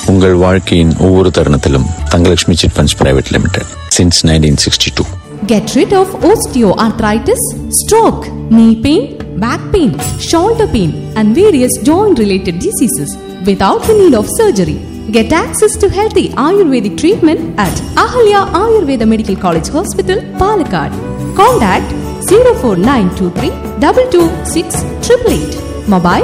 உங்கள் வாழ்க்கையின் ஒவ்வொரு தருணத்திலும் Thangalakshmi chit funds private limited since nineteen sixty two Get rid of osteoarthritis, stroke, knee pain, back pain, shoulder pain, and various joint related diseases without the need of surgery. Get access to healthy Ayurvedic treatment at Ahalya Ayurveda Medical College Hospital, Palakkad. Contact 04923 226 888. Mobile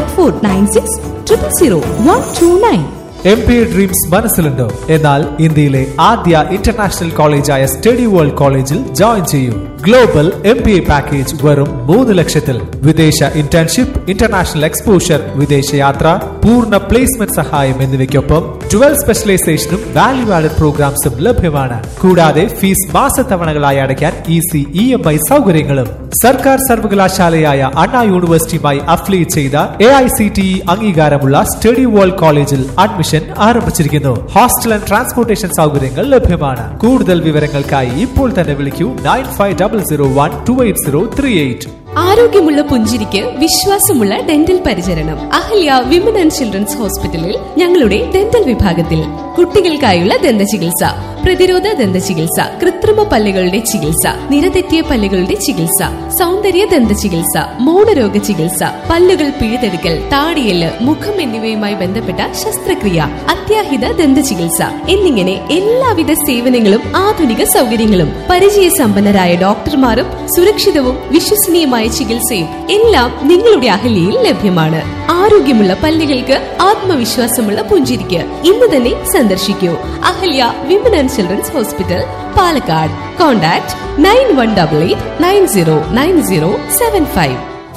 9496 000 129. M P dreams മനസ്സിലുണ്ടോ എന്നാൽ ഇന്ത്യയിലെ ആദ്യ international കോളേജായ study world കോളേജിൽ join ചെയ്യൂ global M B A package വെറും മൂന്ന് ലക്ഷത്തിൽ വിദേശ ഇന്റേൺഷിപ്പ് ഇന്റർനാഷണൽ എക്സ്പോഷർ വിദേശയാത്ര പൂർണ്ണ പ്ലേസ്മെന്റ് സഹായം എന്നിവയ്ക്കൊപ്പം ട്വൽവ് സ്പെഷ്യലൈസേഷനും വാല്യൂ ആഡഡ് പ്രോഗ്രാംസും ലഭ്യമാണ് കൂടാതെ ഫീസ് മാസത്തവണകളായി അടയ്ക്കാൻ ഈസി ഇ എം ഐ സൗകര്യങ്ങളും സർക്കാർ സർവകലാശാലയായ അണ്ണാ യൂണിവേഴ്സിറ്റിയുമായി അഫിലിയേറ്റ് ചെയ്ത A I C T E അംഗീകാരമുള്ള സ്റ്റഡി വേൾഡ് കോളേജിൽ അഡ്മിഷൻ ആരംഭിച്ചിരിക്കുന്നു ഹോസ്റ്റൽ ആൻഡ് ട്രാൻസ്പോർട്ടേഷൻ സൗകര്യങ്ങൾ ലഭ്യമാണ് കൂടുതൽ വിവരങ്ങൾക്കായി ഇപ്പോൾ തന്നെ വിളിക്കൂ nine five double zero one two eight zero three eight ആരോഗ്യമുള്ള പുഞ്ചിരിക്ക് വിശ്വാസമുള്ള ഡെന്റൽ പരിചരണം അഹല്യ വിമൻ ആൻഡ് ചിൽഡ്രൻസ് ഹോസ്പിറ്റലിൽ ഞങ്ങളുടെ ഡെന്റൽ വിഭാഗത്തിൽ കുട്ടികൾക്കായുള്ള ദന്ത ചികിത്സ പ്രതിരോധ ദന്ത ചികിത്സ കൃത്രിമ പല്ലുകളുടെ ചികിത്സ നിരതെറ്റിയ പല്ലുകളുടെ ചികിത്സ സൗന്ദര്യ ദന്ത ചികിത്സ മൗനരോഗ ചികിത്സ പല്ലുകൾ പിഴുതെടുക്കൽ താടിയല് മുഖം എന്നിവയുമായി ബന്ധപ്പെട്ട ശസ്ത്രക്രിയ അത്യാഹിത ദന്ത ചികിത്സ എന്നിങ്ങനെ എല്ലാവിധ സേവനങ്ങളും ആധുനിക സൗകര്യങ്ങളും പരിചയസമ്പന്നരായ ഡോക്ടർമാരും സുരക്ഷിതവും വിശ്വസനീയമായ ചികിത്സയും എല്ലാം നിങ്ങളുടെ അഹല്യയിൽ ലഭ്യമാണ് ആരോഗ്യമുള്ള പല്ലുകൾക്ക് ആത്മവിശ്വാസമുള്ള പുഞ്ചിരിക്ക് ഇന്ന് തന്നെ സന്ദർശിക്കൂ Ahalya women and children's hospital Palakkad contact nine one double eight nine zero nine zero seven five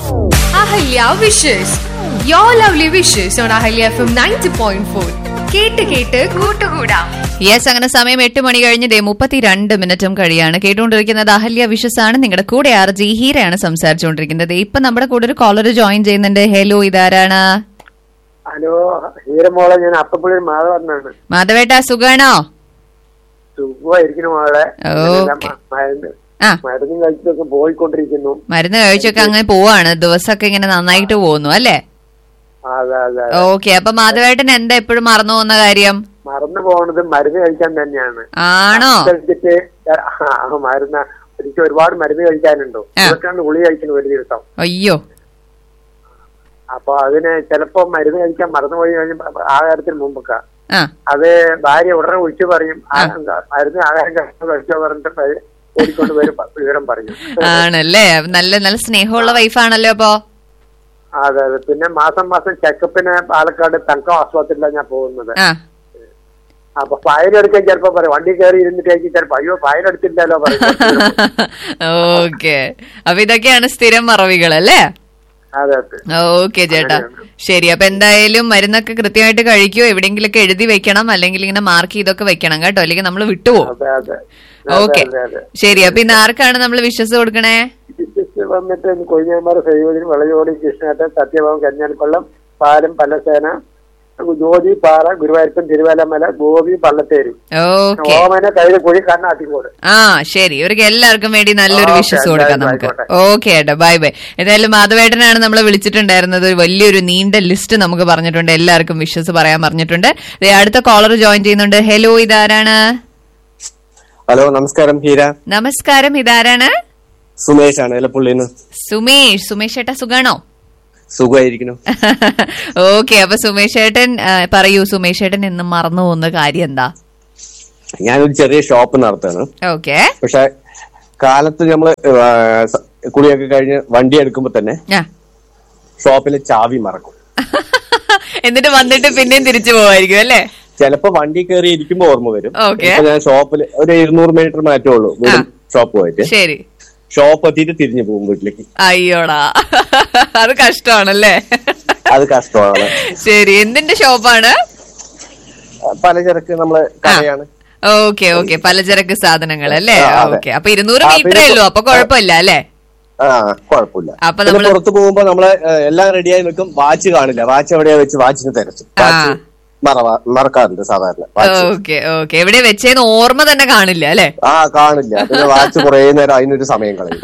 Ahalya wishes you lovely wishes on Ahalya F M ninety point four കേട്ട് കേട്ട് കൂട്ടുകൂടാം യെസ് അങ്ങനെ സമയം എട്ട് മണി കഴിഞ്ഞ് ദേ മുപ്പത്തിരണ്ട് മിനിറ്റും കഴിയാണ് കേട്ടുകൊണ്ടിരിക്കുന്നത് അഹല്യ വിഷസ് ആണ് നിങ്ങളുടെ കൂടെ ആർ ജി ഹീരയാണ് സംസാരിച്ചുകൊണ്ടിരിക്കുന്നത് ഇപ്പൊ നമ്മുടെ കൂടെ ഒരു കോളർ ജോയിൻ ചെയ്യുന്നുണ്ട് ഹലോ ഇതാരാണ് ഹലോ ഹീരമോളെ ഞാൻ അപ്പപ്പുള്ളി മാധവണ്ണാണ് മാധവേട്ട സുഖാണോ സുഖമായിരിക്കുന്നു മോളെ ഓക്കേ. മ- മരുന്ന് ആ മരുന്നും കഴിച്ചൊക്കെ പോയിക്കൊണ്ടിരിക്കുന്നു മരുന്ന് കഴിച്ചൊക്കെ അങ്ങനെ പോവാണ് ദിവസമൊക്കെ ഇങ്ങനെ നന്നായിട്ട് പോകുന്നു അല്ലേ അതെ അതെ ഓക്കെ അപ്പൊ മാധവേട്ടൻ എന്താ എപ്പോഴും മറന്നു പോകുന്ന കാര്യം മറന്നു പോകുന്നത് മരുന്ന് കഴിക്കാൻ തന്നെയാണ് ആണോ കഴിച്ചിട്ട് ആ, മരുന്ന് എനിക്ക് ഒരുപാട് മരുന്ന് കഴിക്കാനുണ്ടോ ആ. ഇരുപത്തിരണ്ട് ഗുളി കഴിക്കുന്നു ഒരു ദിവസം അയ്യോ അപ്പൊ അതിന് ചിലപ്പോ മരുന്ന് കഴിക്കാൻ മറന്നുപോയി കഴിഞ്ഞ ആഹാരത്തിന് മുമ്പൊക്കെ ആ അത് ഭാര്യ ഉടനെ വിളിച്ചു പറയും ആ, മരുന്ന് ആഹാരം കഴിച്ചോ കഴിച്ചോ പറഞ്ഞിട്ട് പ- ഓടിക്കൊണ്ട് വരും പ- വിവരം പറയും ആണല്ലേ നല്ല നല്ല സ്നേഹമുള്ള വൈഫാണല്ലോ അപ്പൊ അതെ അതെ പിന്നെ മാസം മാസം ചെക്കപ്പിന് പാലക്കാട് തങ്കം ആസ്പത്രിയിലാണ് ഞാൻ പോകുന്നത് ആ അപ്പൊ ഫയൽ എടുക്കാൻ ചിലപ്പോ പറയും വണ്ടി കയറി ഇരുന്നിട്ടേക്ക് ചിലപ്പോ അയ്യോ ഫയൽ എടുത്തില്ലല്ലോ പറയും ഓക്കെ അപ്പൊ ഇതൊക്കെയാണ് സ്ഥിരം മറവികൾ അല്ലേ അതെ അതെ ഓക്കെ ചേട്ടാ ശരി അപ്പൊ എന്തായാലും മരുന്നൊക്കെ കൃത്യമായിട്ട് കഴിക്കോ എവിടെയെങ്കിലൊക്കെ എഴുതി വെക്കണം അല്ലെങ്കിൽ ഇങ്ങനെ മാർക്ക് ചെയ്തൊക്കെ വെക്കണം കേട്ടോ അല്ലെങ്കിൽ നമ്മൾ വിട്ടുപോകും അതെ അതെ ഓക്കെ അതെ അതെ ശരി അപ്പൊ ഇന്ന് ആർക്കാണ് നമ്മൾ വിശ്വസ് കൊടുക്കണേ വിശ്വസിച്ച് വന്നിട്ട് കൊഴിഞ്ഞാമ്പാറ സൈവദിന് വെളയോടി കൃഷ്ണേട്ടൻ സത്യഭാവം കഞ്ഞാൽക്കൊള്ളം പാലം പല്ലസേന ജ്യോതി പാറ ഗുരുവായൂരപ്പൻ തിരുവല്ലമല ഗോപി പള്ളത്തേരി ഓക്കെ ഓമന കയ്യിൽ കുഴി കണ്ണാട്ടിക്കോട് ആ ശരി ഇവർക്ക് എല്ലാവർക്കും വേണ്ടി നല്ലൊരു ഓക്കേ, വിശ്വസ് കൊടുക്കാം എന്തായാലും നമുക്ക് ആയിക്കോട്ടെ. ഓക്കെ ഏട്ടാ ബൈ ബൈ ഏതായാലും മാധവേട്ടനാണ് നമ്മൾ വിളിച്ചിട്ടുണ്ടായിരുന്നത് ഒരു വലിയൊരു നീണ്ട ലിസ്റ്റ് നമുക്ക് പറഞ്ഞിട്ടുണ്ട് എല്ലാവർക്കും വിശ്വസ് പറയാൻ പറഞ്ഞിട്ടുണ്ട് ദേ അടുത്ത കോളർ ജോയിൻ ചെയ്യുന്നുണ്ട് ഹലോ ഇതാരാണ് ഹലോ നമസ്കാരം ഹീര നമസ്കാരം ഇതാരാണ് സുമേഷ് ആണ് എലപ്പുള്ളിന്ന് സുമേഷ് സുമേഷ് ഏട്ടാ സുഖാണോ സുഖമായിരിക്കുന്നു ഓക്കെ അപ്പൊ സുമേഷ് ഏട്ടൻ ആ, പറയൂ സുമേഷ് ഏട്ടൻ എന്നും മറന്നു പോകുന്ന കാര്യം എന്താ ഞാനൊരു ചെറിയ ഷോപ്പ് നടത്താണ് ഓക്കെ പക്ഷെ കാലത്ത് നമ്മള് ആ, സ- കുളിയൊക്കെ കഴിഞ്ഞ് വണ്ടി എടുക്കുമ്പോ തന്നെ ഷോപ്പിലെ ചാവി മറക്കും എന്നിട്ട് വന്നിട്ട് പിന്നെയും തിരിച്ചു പോവായിരിക്കും അല്ലേ ചിലപ്പോ വണ്ടി കയറി ഇരിക്കുമ്പോ ഓർമ്മ വരും ഓക്കേ. ഇപ്പൊ ഞാൻ ഷോപ്പിൽ ഒരു ഇരുന്നൂറ് മീറ്റർ മാറ്റേ ഉള്ളൂ വീടും ഷോപ്പ് പോയിട്ട് ശരി ഷോപ്പ് എത്തിയിട്ട് തിരിഞ്ഞു പോകും വീട്ടിലേക്ക് അയ്യോടാ അത് കഷ്ടമാണല്ലേ അത് കഷ്ടമാണ് ശരി എന്തിന്റെ ഷോപ്പാണ് പലചരക്ക് നമ്മള് കടയാണ് ഓക്കെ ഓക്കെ പലചരക്ക് സാധനങ്ങൾ അല്ലേ ആ, അതെ. ഓക്കെ അപ്പൊ ഇരുന്നൂറ് ആ, മീറ്ററേ പിന്നെ ഉള്ളൂ അപ്പൊ കുഴപ്പമില്ല അല്ലേ ആ കുഴപ്പമില്ല അപ്പൊ പിന്നെ നമ്മള് പുറത്ത് പോകുമ്പോ നമ്മള് ഏ, എല്ലാം റെഡിയായി നിൽക്കും വാച്ച് കാണില്ല വാച്ച് എവിടെയാ വെച്ച് വാച്ചിന് തിരച്ചു ആ വാച്ച് മറവാ മറക്കാറുണ്ട് സാധാരണ വാച്ച് ഓക്കെ ഓക്കെ എവിടെ വെച്ചേന്ന് ഓർമ്മ തന്നെ കാണില്ല അല്ലെ ആ കാണില്ല പിന്നെ വാച്ച് കുറേ നേരം അതിനൊരു സമയം കളയും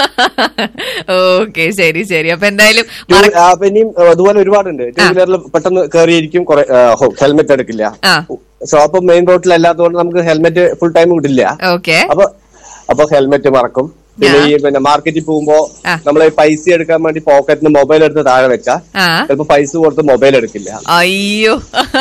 ഓക്കെ ശരി ശരി അപ്പൊ എന്തായാലും ടൂ- മറ- ആ, പിന്നെയും ആ, അതുപോലെ ഒരുപാടുണ്ട് ടൂ വീലറിൽ പെട്ടെന്ന് കയറിയിരിക്കും കുറെ ഹെൽമെറ്റ് എടുക്കില്ല ആ. ഷോപ്പ് മെയിൻ റോഡിൽ അല്ലാത്തതുകൊണ്ട് നമുക്ക് ഹെൽമെറ്റ് ഫുൾ ടൈം വിടില്ല ഓക്കെ അപ്പൊ അപ്പൊ ഹെൽമെറ്റ് മറക്കും പിന്നെ ഈ പിന്നെ മാർക്കറ്റിൽ പോകുമ്പോ ആ. നമ്മൾ പൈസ എടുക്കാൻ വേണ്ടി പോക്കറ്റിന് മൊബൈൽ എടുത്ത് താഴെ വെച്ചാ ആ ചിലപ്പോ പൈസ കൊടുത്ത് മൊബൈൽ എടുക്കില്ല അയ്യോ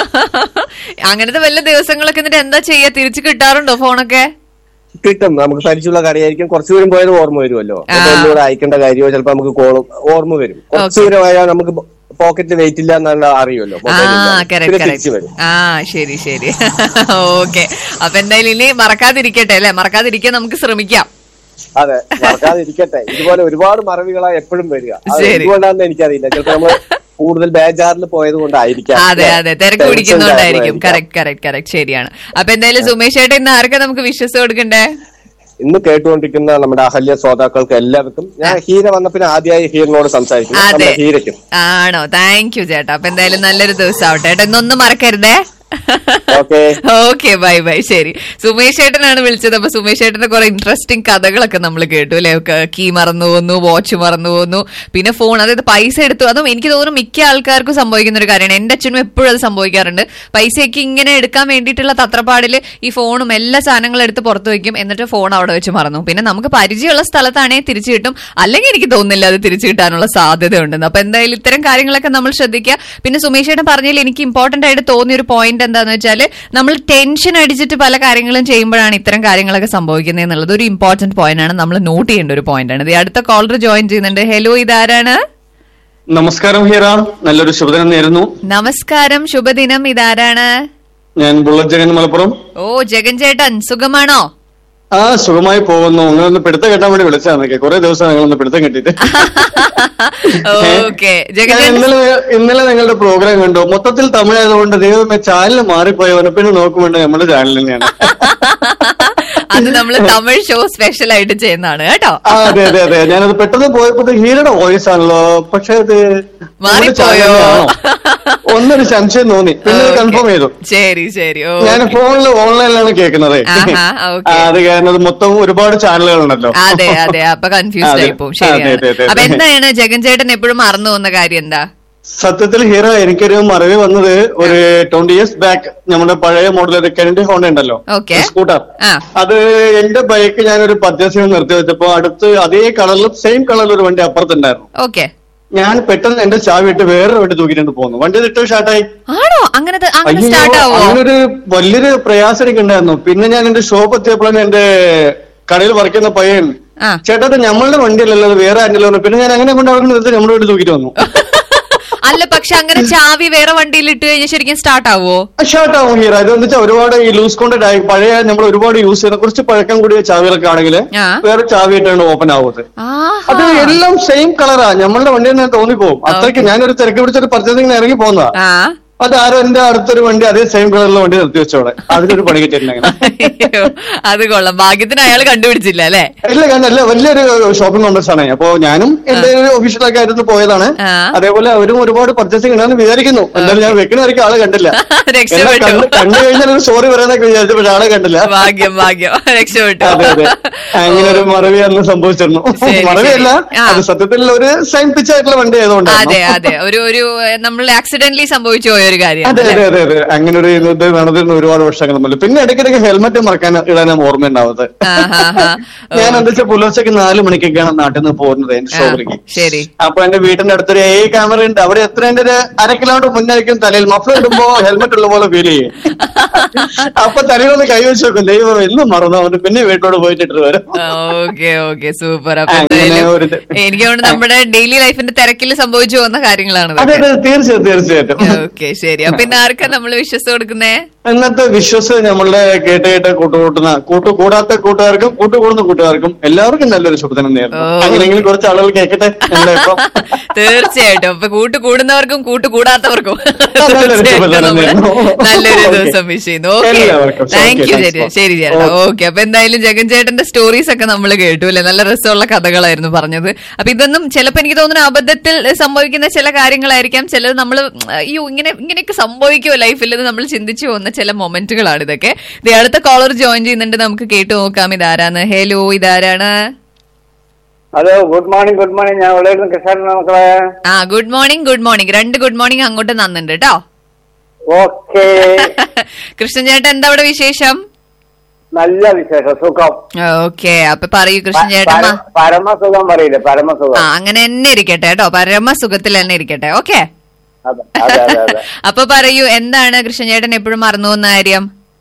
അങ്ങനത്തെ വല്ല ദിവസങ്ങളൊക്കെ എന്നിട്ട് എന്താ ചെയ്യാ തിരിച്ചു കിട്ടാറുണ്ടോ ഫോണൊക്കെ കിട്ടും നമുക്ക് പരിചയമുള്ള കടയായിരിക്കും കുറച്ചു ദൂരം പോയത് ഓർമ്മ വരുമല്ലോ ആ. ഒന്നുകൂടെ അയക്കേണ്ട കാര്യമോ ചിലപ്പോ നമുക്ക് കോളും ഓർമ്മ വരും കുറച്ചു ദൂരം ആയാൽ നമുക്ക് പോക്കറ്റിൽ വെയിറ്റ് ഇല്ല എന്നുള്ള അറിയുമല്ലോ ആ mobile ഇല്ല. കറക്റ്റ് പിന്നെ തിരിച്ചു കറക്റ്റ് വരും ആ ശരി ശരി ഓക്കെ അപ്പൊ എന്തായാലും ഇനി മറക്കാതിരിക്കട്ടെ അല്ലെ മറക്കാതിരിക്കാൻ നമുക്ക് ശ്രമിക്കാം അതെ മറക്കാതിരിക്കട്ടെ ഇതുപോലെ ഒരുപാട് മറവികളാ എപ്പോഴും വരിക അത് ശരി. എന്തുകൊണ്ടാണെന്ന് എനിക്കറിയില്ല ചിലപ്പോ നമ്മള് കൂടുതൽ ബേജാറിൽ പോയത് കൊണ്ടായിരിക്കാം അതെ അതെ തിരക്ക് Tension പിടിക്കുന്നോണ്ടായിരിക്കും കാരണമായിരിക്കാം. കറക്റ്റ് കറക്റ്റ് കറക്റ്റ് ശരിയാണ് അപ്പൊ എന്തായാലും സുമേഷ് ഏട്ടൻ ഇന്ന് ആർക്കാ നമുക്ക് വിശ്വസം കൊടുക്കണ്ടേ ഇന്ന് കേട്ടുകൊണ്ടിരിക്കുന്ന നമ്മുടെ അഹല്യ ശ്രോതാക്കൾക്ക് എല്ലാവർക്കും ഞാൻ ഹീര വന്ന പിന്നെ ആദ്യമായി ഹീറിനോട് സംസാരിക്കുന്നു അതെ നമ്മുടെ ഹീരയ്ക്കും ആണോ താങ്ക് യു ചേട്ടാ അപ്പൊ എന്തായാലും നല്ലൊരു ദിവസം ആവട്ടെ ഏട്ടാ ഇന്നൊന്നും മറക്കരുതേ ഓക്കെ ഓക്കെ ബൈ ബൈ ശരി സുമേഷ് ഏട്ടനാണ് വിളിച്ചത് അപ്പൊ സുമേഷ് ഏട്ടന്റെ കുറെ ഇൻട്രസ്റ്റിംഗ് കഥകളൊക്കെ നമ്മൾ കേട്ടു അല്ലെ കീ മറന്നു പോന്നു വാച്ച് മറന്നു പോന്നു പിന്നെ ഫോൺ അതായത് പൈസ എടുത്തു അതും എനിക്ക് തോന്നുന്നു മിക്ക ആൾക്കാർക്കും സംഭവിക്കുന്ന ഒരു കാര്യമാണ് എന്റെ അച്ഛനും എപ്പോഴും അത് സംഭവിക്കാറുണ്ട് പൈസയൊക്കെ ഇങ്ങനെ എടുക്കാൻ വേണ്ടിയിട്ടുള്ള തത്രപ്പാടില് ഈ ഫോണും എല്ലാ സാധനങ്ങളും എടുത്ത് പുറത്തു വെക്കും എന്നിട്ട് ഫോൺ അവിടെ വെച്ച് മറന്നു പിന്നെ നമുക്ക് പരിചയമുള്ള സ്ഥലത്താണെങ്കിൽ തിരിച്ചു കിട്ടും അല്ലെങ്കിൽ എനിക്ക് തോന്നുന്നില്ല അത് തിരിച്ചു കിട്ടാനുള്ള സാധ്യത ഉണ്ടെന്ന് അപ്പൊ എന്തായാലും ഇത്തരം കാര്യങ്ങളൊക്കെ നമ്മൾ ശ്രദ്ധിക്കുക പിന്നെ സുമേഷ് ഏട്ടൻ പറഞ്ഞതിൽ എനിക്ക് ഇമ്പോർട്ടന്റ് ആയിട്ട് തോന്നിയ ഒരു പോയിന്റ് എന്താന്ന് വെച്ചാൽ നമ്മൾ ടെൻഷൻ അടിച്ചിട്ട് പല കാര്യങ്ങളും ചെയ്യുമ്പോഴാണ് ഇത്തരം കാര്യങ്ങളൊക്കെ സംഭവിക്കുന്നത് എന്നുള്ളത് ഒരു ഇമ്പോർട്ടന്റ് പോയിന്റ് ആണ് നമ്മൾ നോട്ട് ചെയ്യേണ്ട ഒരു പോയിന്റ് ആണ് ഇത് അടുത്ത കോളർ ജോയിൻ ചെയ്യുന്നുണ്ട് ഹലോ ഇതാരാണ് നമസ്കാരം ഹീറ നല്ലൊരു ശുഭദിനം നേരുന്നു നമസ്കാരം ശുഭദിനം ഇതാരാണ് ഞാൻ ബുള്ളറ്റ് ജഗൻ മലപ്പുറം ഓ ജഗൻ ചേട്ടൻ സുഖമാണോ ആ സുഖമായി പോകുന്നു നിങ്ങളൊന്ന് പിടുത്തം കെട്ടാൻ വേണ്ടി വിളിച്ചതാന്നൊക്കെ കുറെ ദിവസം നിങ്ങളൊന്ന് പിടുത്തം കെട്ടിട്ട് ഓക്കെ ജഗൻ ഞാൻ ചേട്ടൻ ഇന്നലെ ഇന്നലെ നിങ്ങളുടെ പ്രോഗ്രാം കണ്ടു മൊത്തത്തിൽ തമിഴായതുകൊണ്ട് ദൈവമേ ചാനൽ മാറിപ്പോയവനെ പിന്നെ നോക്കുമ്പോണ്ട് നമ്മുടെ ചാനൽ തന്നെയാണ് അത് നമ്മൾ തമിഴ് ഷോ സ്പെഷ്യൽ ആയിട്ട് ചെയ്യുന്നതാണ് കേട്ടോ ആ അതെ അതെ അതെ ഞാനത് പെട്ടെന്ന് പോയപ്പോ ഹീറയുടെ വോയിസ് ആണല്ലോ പക്ഷെ അത് നമ്മുടെ channel മാറിപ്പോയോ? ആണോ? ഒന്നൊരു സംശയം തോന്നി പിന്നെ Okay. കൺഫേം ചെയ്തു ശരി ശരി ഓ ഞാൻ ഫോണിൽ ഓൺലൈനിലാണ് കേൾക്കുന്നത് ആഹാ, okay. അത് കാരണം അത് മൊത്തം ഒരുപാട് ചാനലുകളുണ്ടല്ലോ അതെ അതെ അപ്പൊ കൺഫ്യൂസ്ഡ് അതെ. ആയിപ്പോവും അതെ, അതെ, ശരിയാണ് അതെ, അപ്പൊ അതെ. എന്താണ് ജഗൻ ചേട്ടൻ എപ്പോഴും മറന്നു പോകുന്ന കാര്യം എന്താ സത്യത്തിൽ ഹീറോ എനിക്കൊരു മറവി വന്നത് ഒരു ട്വന്റി ഇയേഴ്സ് ബാക്ക് നമ്മുടെ പഴയ മോഡൽ ഒരു കെനഡി ഹോണ്ട ഉണ്ടല്ലോ Okay. സ്കൂട്ടർ ആ. അത് എന്റെ ബൈക്ക് ഞാനൊരു പർച്ചേസിന് നിർത്തി വെച്ചപ്പോ അടുത്ത് അതേ കളറിലും സെയിം കളറിൽ ഒരു വണ്ടി അപ്പുറത്തുണ്ടായിരുന്നു ഓക്കെ ഞാൻ പെട്ടെന്ന് എന്റെ ചാവി ഇട്ട് വേറൊരു വണ്ടി തൂക്കിട്ടുണ്ട് പോന്നു വണ്ടി ഇട്ട് ഷാർട്ടായി ആണോ അങ്ങനെ ത- അങ്ങനെ അയ്യോ സ്റ്റാർട്ട് ആവോ അങ്ങനൊരു വലിയൊരു പ്രയാസം എനിക്ക് ഉണ്ടായിരുന്നു പിന്നെ ഞാൻ എന്റെ ഷോപ്പ് എത്തിയപ്പോഴാണ് എന്റെ കടയിൽ വർക്ക് ചെയ്യുന്ന പയ്യൻ ആ. ചേട്ടാ ഇത് നമ്മളുടെ വണ്ടിയല്ലല്ലോ അത് വേറെ ആന്റിലോ പിന്നെ ഞാൻ അങ്ങനെ കൊണ്ട് അവിടെ നിർത്തി നമ്മുടെ വീട്ടിൽ തൂക്കിട്ട് വന്നു അല്ല പക്ഷെ അങ്ങനെ ചാവി വേറെ വണ്ടിയിൽ ഇട്ട് കഴിഞ്ഞാൽ ശരിക്കും സ്റ്റാർട്ട് ആവോ ഷർട്ട് ആവും ഹീറ ഇതെന്ന് വെച്ചാൽ ഒരുപാട് ഈ ലൂസ് കോണ്ടഡ് ആയി പഴയ നമ്മൾ ഒരുപാട് യൂസ് ചെയ്യുന്ന കുറച്ച് പഴക്കം കൂടിയ ചാവികളൊക്കെ ആണെങ്കിൽ ആ. വേറെ ചാവി ഇട്ടാണ് ഓപ്പൺ ആവുന്നത് അത് ആഹാ. എല്ലാം സെയിം കളറാ നമ്മളുടെ വണ്ടി തന്നെ തോന്നിപ്പോവും അത്രയ്ക്ക് ഞാനൊരു തിരക്ക് പിടിച്ചൊരു പർച്ചേസിംഗ് ഇറങ്ങി പോകുന്നതാ ആ അത് ആരോ എന്റെ അടുത്തൊരു വണ്ടി അതേ സെയിം കളറിലുള്ള വണ്ടി നിർത്തി വെച്ചോടെ അതിലൊരു പണി കിട്ടിയിട്ടുണ്ട് അങ്ങനെ അയ്യോ, അത് കൊള്ളാം ഭാഗ്യത്തിന് അയാൾ കണ്ടുപിടിച്ചില്ല അല്ലെ ഇല്ല ഞാൻ അല്ല വലിയൊരു ഷോപ്പിംഗ് കോംപ്ലക്സ് ആണ് അപ്പോ ഞാനും എന്റെ ഒരു ഒഫീഷ്യലൊക്കെ ആയിരുന്നു പോയതാണ് ആ. അതേപോലെ അവരും ഒരുപാട് പർച്ചേസിംഗ് ഉണ്ടെന്ന് വിചാരിക്കുന്നു എന്തായാലും ഞാൻ വെക്കുന്നവർക്ക് ആളെ കണ്ടില്ല രക്ഷപ്പെട്ടു. എന്നെ കണ്ട് കണ്ടു കഴിഞ്ഞാൽ ഒരു സോറി പറയാനൊക്കെ വിചാരിച്ചു പക്ഷെ ആളെ കണ്ടില്ല ഭാഗ്യം ഭാഗ്യം രക്ഷപ്പെട്ടു അതെ അതെ അങ്ങനെ ഒരു മറവി അന്ന് സംഭവിച്ചിരുന്നു ശരി, മറവിയല്ല ശരി. ആ. അത് സത്യത്തിൽ ഒരു സെയിം പിച്ച് ആയിട്ടുള്ള വണ്ടി ആയതുകൊണ്ടാണ് അതെ അതെ ഒരു ഒരു നമ്മൾ ആക്സിഡന്റലി സംഭവിച്ചു പോയ ഒരു കാര്യം അതെ അതെ അതെ അതെ അങ്ങനെ ഒരു ഇത് നടന്നിരുന്ന ഒരുപാട് വർഷങ്ങൾ മുമ്പ് പിന്നെ ഇടയ്ക്കിടയ്ക്ക് ഹെൽമെറ്റ് മറക്കാൻ ഇടാനും ഓർമ്മയുണ്ടാവുന്നത് ഞാൻ എന്താ വെച്ചാൽ പുലർച്ചയ്ക്ക് നാല് മണിക്കൊക്കെയാണ് നാട്ടിൽ നിന്ന് പോകുന്നത് എന്റെ ഷോപ്പിലേക്ക് ശരി അപ്പൊ എന്റെ വീടിന്റെ അടുത്തൊരു ഏ ക്യാമറ ഉണ്ട് അവിടെ എത്ര എന്റെ ഒരു അര കിലോമീറ്റർ മുന്നായിരിക്കും തലയിൽ മഫ്ലർ ഇടുമ്പോ ഹെൽമെറ്റ് ഉള്ള പോലെ ഫീൽ ചെയ്യും അപ്പൊ തലയിലൊന്ന് കൈവച്ച് വെക്കും ദൈവം എന്നും മറന്നു അവന് പിന്നെ വീട്ടിലോട് പോയിട്ട് ഇട്ട് വരും ഓക്കെ ഓക്കെ സൂപ്പർ അപ്പൊ അങ്ങനെ എന്തായാലും ഒരു ഇത്. എനിക്ക് തോന്നുന്നു നമ്മുടെ ഡെയിലി ലൈഫിന്റെ തിരക്കിൽ സംഭവിച്ചു പോകുന്ന കാര്യങ്ങളാണ് അതെ ഇതൊക്കെ. അതെ തീർച്ചയായും തീർച്ചയായിട്ടും ഓക്കെ ശരി അപ്പൊ ഇന്ന് ആർക്കാ നമ്മൾ വിശ്വസം കൊടുക്കുന്നേ ഇന്നത്തെ വിശ്വസ് നമ്മളുടെ കേട്ട് കേട്ട് കൂട്ടുകൂട്ടുന്ന കൂട്ടു കൂടാത്ത കൂട്ടുകാർക്കും കൂട്ടുകൂടുന്ന കൂട്ടുകാർക്കും എല്ലാവർക്കും നല്ലൊരു ശുഭദിനം നേരുന്നു ഓ. അങ്ങനെയെങ്കിലും കുറച്ച് ആളുകൾ കേൾക്കട്ടെ ഞങ്ങളുടെ ഇപ്പം തീർച്ചയായിട്ടും അപ്പൊ കൂട്ട് കൂടുന്നവർക്കും കൂട്ട് കൂടാത്തവർക്കും നല്ലൊരു തീർച്ചയായിട്ടും ശുഭദിനം നമ്മള് നേരുന്നു. നല്ലൊരു Okay. ദിവസം വിഷ് ചെയ്യുന്നു ഓക്കെ എല്ലാവർക്കും. താങ്ക് യു Okay, ശരി thanks. ശരി ചേട്ടാ Okay. ഓക്കെ അപ്പൊ എന്തായാലും ജഗൻ ചേട്ടന്റെ സ്റ്റോറീസ് ഒക്കെ നമ്മൾ കേട്ടു അല്ലെ നല്ല രസമുള്ള കഥകളായിരുന്നു പറഞ്ഞത് അപ്പൊ ഇതൊന്നും ചിലപ്പോ എനിക്ക് തോന്നുന്നു അബദ്ധത്തിൽ സംഭവിക്കുന്ന ചില കാര്യങ്ങളായിരിക്കാം ചിലത് നമ്മൾ അയ്യോ ഇങ്ങനെ ഇങ്ങനെയൊക്കെ സംഭവിക്കുമോ ലൈഫിൽ എന്ന് നമ്മൾ ചിന്തിച്ചു പോകുന്ന ചില മൊമെന്റുകളാണ് ഇതൊക്കെ ദേ അടുത്ത കോളർ ജോയിൻ ചെയ്യുന്നുണ്ട് നമുക്ക് കേട്ടു നോക്കാം ഇതാരാണ് ഹലോ ഇതാരാണ് hello good morning good morning ഞാൻ ഇവിടെ ഇരുന്ന് കൃഷ്ണൻ മക്കളെ ആ ഗുഡ് മോർണിംഗ് ഗുഡ് മോർണിംഗ് രണ്ട് ഗുഡ് മോർണിംഗ് അങ്ങോട്ട് നന്നുണ്ട് കേട്ടോ ഓക്കെ കൃഷ്ണൻ ചേട്ടൻ എന്താ അവിടെ വിശേഷം നല്ല വിശേഷം സുഖം ഓക്കെ അപ്പൊ പറയൂ കൃഷ്ണൻ ചേട്ടൻ പര- പരമസുഖം പറയില്ലേ ആ പരമസുഖം അങ്ങനെ തന്നെ ഇരിക്കട്ടെ കേട്ടോ പരമസുഖത്തിൽ തന്നെ ഇരിക്കട്ടെ ഓക്കെ അതെ അതെ അതെ അതെ അപ്പൊ പറയൂ എന്താണ് കൃഷ്ണൻ ചേട്ടൻ എപ്പോഴും മറന്നു പോകുന്ന കാര്യം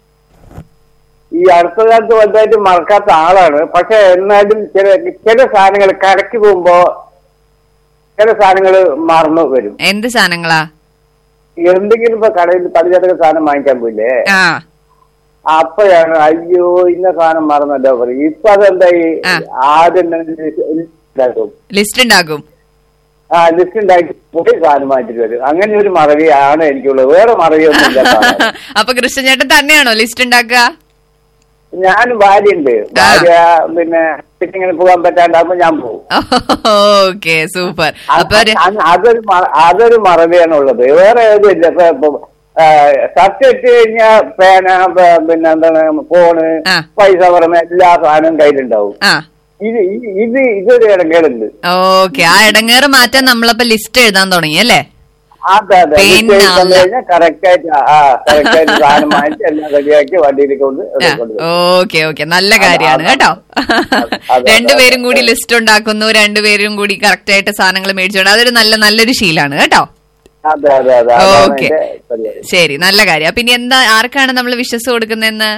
ഈ അടുത്ത കാലത്ത് വലുതായിട്ട് മറക്കാത്ത ആളാണ് പക്ഷെ എന്നാലും ചില ചില സാധനങ്ങൾ കടക്കി പോകുമ്പോ ചില സാധനങ്ങൾ മറന്നു വരും എന്ത് സാധനങ്ങളാ എന്തെങ്കിലും ഇപ്പൊ കടയിൽ പലചരക്ക് സാധനം വാങ്ങിക്കാൻ പോയില്ലേ ആ അപ്പോഴാണ് അയ്യോ ഇന്ന സാധനം മറന്നല്ലോ പറയും ഇപ്പൊ അതെന്തായി ആ. ആദ്യം തന്നെ ഉണ്ടാക്കും ലിസ്റ്റ് ഉണ്ടാകും ആ ലിസ്റ്റ് ഉണ്ടാക്കി പോയി സാധനം വാങ്ങിച്ചിട്ട് വരും അങ്ങനെ ഒരു മറവിയാണ് എനിക്കുള്ളത് വേറെ മറവിയൊന്നും ഇല്ല സാധനം. അപ്പൊ കൃഷ്ണൻ ചേട്ടൻ തന്നെയാണോ ലിസ്റ്റ് ഉണ്ടാക്കുക ഞാൻ ഭാര്യയുണ്ട് ഭാര്യ പിന്നെ ഇങ്ങനെ പോകാൻ പറ്റാണ്ടാകുമ്പോ ഞാൻ പോകും ഓക്കെ സൂപ്പർ അത് അപ്പൊ ഒരു- അത് അതൊരു മറ- അതൊരു മറവിയാണ് ഉള്ളത് വേറെ ഏതും ഇല്ല ഇപ്പൊ ഇപ്പൊ, ആ, ഷർട്ട് ഇട്ട് കഴിഞ്ഞാ പേന പ- പിന്നെ എന്താണ് ഫോണ് ആ. പൈസ പുറമെ എല്ലാ സാധനവും കയ്യിലുണ്ടാവും ആ ഇത് ഈ- ഇത് ഇതൊരു ഇടങ്ങേടുണ്ട് ഓക്കെ ആ ഇടങ്ങേറ് മാറ്റാൻ നമ്മളപ്പോ ലിസ്റ്റ് എഴുതാൻ തുടങ്ങി അല്ലേ അതെ അതെ പിന്നെ അല്ല. കറക്റ്റ് ആയിട്ട് ആ കറക്റ്റ് ആയിട്ട് സാധനം വാങ്ങിച്ച് എല്ലാം റെഡിയാക്കി വണ്ടിയിലേക്ക് കൊണ്ട് ഇവിടെ കൊണ്ടുവരും. ഓക്കെ ഓക്കെ നല്ല കാര്യമാണ് അതെ, കേട്ടോ അതെ, അതെ, രണ്ടുപേരും അതെ. കൂടി ലിസ്റ്റ് ഉണ്ടാക്കുന്നു രണ്ടുപേരും കൂടി കറക്റ്റ് ആയിട്ട് സാധനങ്ങൾ മേടിച്ചോണ്ട് അതൊരു നല്ല നല്ലൊരു ശീലാണ് കേട്ടോ അതെ അതെ അതെ അതാണ് ഓക്കെ എന്റെ പരിപാടി. ശരി നല്ല കാര്യം പിന്നെ എന്താ ആർക്കാണ് നമ്മൾ വിശ്വസ് കൊടുക്കുന്നതെന്ന്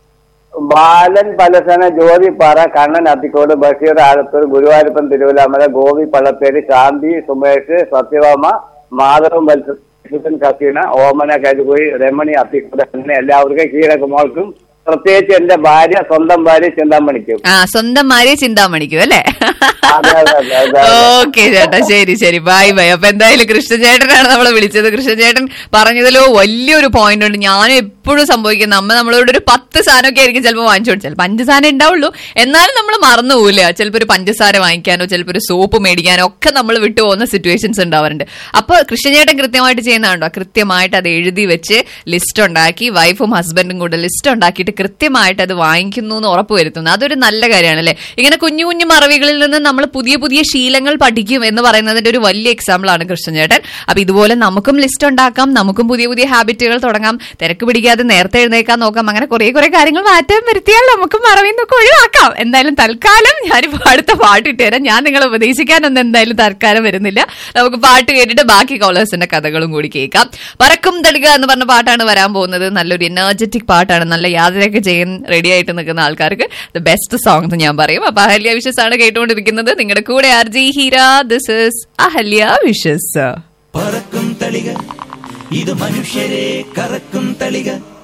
ബാലൻ പലസന ജ്യോതി പാറ കണ്ണൻ അത്തിക്കോട് ബഷീർ ആലത്തൂർ ഗുരുവായൂരപ്പൻ തിരുവല്ലാമല ഗോപി പള്ളത്തേരി ശാന്തി സുമേഷ് സത്യഭാമ മാധവൻ വത്സൻ കസീന ഓമന കരുപോയി രമണി അത്തിക്കോട് അങ്ങനെ എല്ലാവർക്കും കീഴക്കുമോൾക്കും പ്രത്യേകിച്ച് എന്റെ ഭാര്യ സ്വന്തം ഭാര്യ ചിന്താമണിക്കും ആ സ്വന്തം മാരിയെ ചിന്താമണിക്കും അല്ലേ അതെ, അതെ, അതെ, അതെ, അതെ. ഓക്കെ ചേട്ടാ ശരി ശരി ബൈ ബൈ അപ്പൊ എന്തായാലും കൃഷ്ണചേട്ടനാണ് നമ്മളെ വിളിച്ചത് കൃഷ്ണചേട്ടൻ പറഞ്ഞതിലോ വലിയൊരു പോയിന്റ് ഉണ്ട് ഞാനും എപ്പോഴും സംഭവിക്കുന്നത് അമ്മ നമ്മളോട് ഒരു പത്ത് സാധനമൊക്കെ ആയിരിക്കും ചിലപ്പോൾ വാങ്ങിച്ചു കൊടുത്തത് ചിലപ്പോൾ അഞ്ച് സാധനം ഉണ്ടാവുള്ളൂ എന്നാലും നമ്മൾ മറന്നു പോവില്ല ചിലപ്പോൾ ഒരു പഞ്ചസാര വാങ്ങിക്കാനോ ചിലപ്പോൾ ഒരു സോപ്പ് മേടിക്കാനോ ഒക്കെ നമ്മൾ വിട്ടു പോകുന്ന സിറ്റുവേഷൻസ് ഉണ്ടാവാറുണ്ട് അപ്പോൾ കൃഷ്ണചേട്ടൻ കൃത്യമായിട്ട് ചെയ്യുന്നതാണ്ടോ കൃത്യമായിട്ട് അത് എഴുതി വെച്ച് ലിസ്റ്റ് ഉണ്ടാക്കി വൈഫും ഹസ്ബൻഡും കൂടെ ലിസ്റ്റ് ഉണ്ടാക്കിയിട്ട് കൃത്യമായിട്ട് അത് വാങ്ങിക്കുന്നു എന്ന് ഉറപ്പ് വരുത്തുന്നു അതൊരു നല്ല കാര്യമാണ് അല്ലേ ഇങ്ങനെ കുഞ്ഞു കുഞ്ഞു മറവികളിൽ നിന്ന് നമ്മൾ പുതിയ പുതിയ ശീലങ്ങൾ പഠിക്കും എന്ന് പറയുന്നതിന്റെ ഒരു വലിയ എക്സാമ്പിൾ ആണ് കൃഷ്ണചേട്ടൻ അപ്പൊ ഇതുപോലെ നമുക്കും ലിസ്റ്റ് ഉണ്ടാക്കാം നമുക്കും പുതിയ പുതിയ ഹാബിറ്റുകൾ തുടങ്ങാം തിരക്ക് പിടിക്കാതെ നേരത്തെ എഴുന്നേക്കാൻ നോക്കാം അങ്ങനെ കുറെ കുറെ കാര്യങ്ങൾ മാറ്റം വരുത്തിയാൽ നമുക്ക് മറവിൽ നിന്നൊക്കെ ഒഴിവാക്കാം എന്തായാലും തൽക്കാലം ഞാനിപ്പോ അടുത്ത പാട്ട് ഇട്ടുതരാം ഞാൻ നിങ്ങളെ ഉപദേശിക്കാനൊന്നും എന്തായാലും തൽക്കാലം വരുന്നില്ല നമുക്ക് പാട്ട് കേട്ടിട്ട് ബാക്കി കോളേഴ്സിന്റെ കഥകളും കൂടി കേൾക്കാം പറക്കും തളിക എന്ന് പറഞ്ഞ പാട്ടാണ് വരാൻ പോകുന്നത് നല്ലൊരു എനർജറ്റിക് പാട്ടാണ് നല്ല യാത്രയൊക്കെ ചെയ്യാൻ റെഡി ആയിട്ട് നിൽക്കുന്ന ആൾക്കാർക്ക് ദ ബെസ്റ്റ് സോങ് എന്ന് ഞാൻ പറയും അപ്പൊ അഹല്യ വിഷസ് ആണ് കേട്ടുകൊണ്ടിരിക്കുന്നത് നിങ്ങളുടെ കൂടെ R J Heera this is Ahalya wishes Parakkum Thalika ഇത് മനുഷ്യരെ കറക്കും തളിക